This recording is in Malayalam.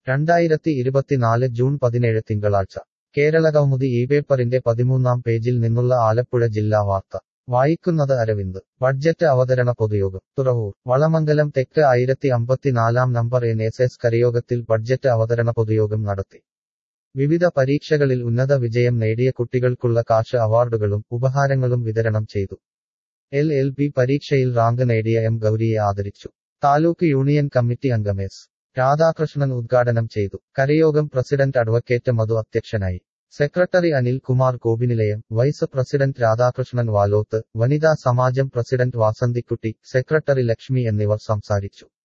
രണ്ടായിരത്തി ഇരുപത്തിനാല് ജൂൺ പതിനേഴ് തിങ്കളാഴ്ച കേരളകൗമുദി ഈ പേപ്പറിന്റെ പതിമൂന്നാം പേജിൽ നിന്നുള്ള ആലപ്പുഴ ജില്ലാ വാർത്ത വായിക്കുന്നത് അരവിന്ദ് ബഡ്ജറ്റ് അവതരണ പൊതുയോഗം തുറവൂർ വളമംഗലം തെക്ക് ആയിരത്തി അമ്പത്തിനാലാം നമ്പർ എൻ എസ് എസ് കരയോഗത്തിൽ ബഡ്ജറ്റ് അവതരണ പൊതുയോഗം നടത്തി വിവിധ പരീക്ഷകളിൽ ഉന്നത വിജയം നേടിയ കുട്ടികൾക്കുള്ള കാശ് അവാർഡുകളും ഉപഹാരങ്ങളും വിതരണം ചെയ്തു എൽ എൽ പി പരീക്ഷയിൽ റാങ്ക് നേടിയ എം ഗൗരിയെ ആദരിച്ചു താലൂക്ക് യൂണിയൻ കമ്മിറ്റി അംഗം എസ് രാധാകൃഷ്ണൻ ഉദ്ഘാടനം ചെയ്തു കരയോഗം പ്രസിഡന്റ് അഡ്വക്കേറ്റ് മധു അധ്യക്ഷനായി secretary Anil Kumar Kobinilayam vice president Radhakrishnan Valoth വനിതാ സമാജം പ്രസിഡന്റ് വാസന്തിക്കുട്ടി സെക്രട്ടറി ലക്ഷ്മി എന്നിവർ സംസാരിച്ചു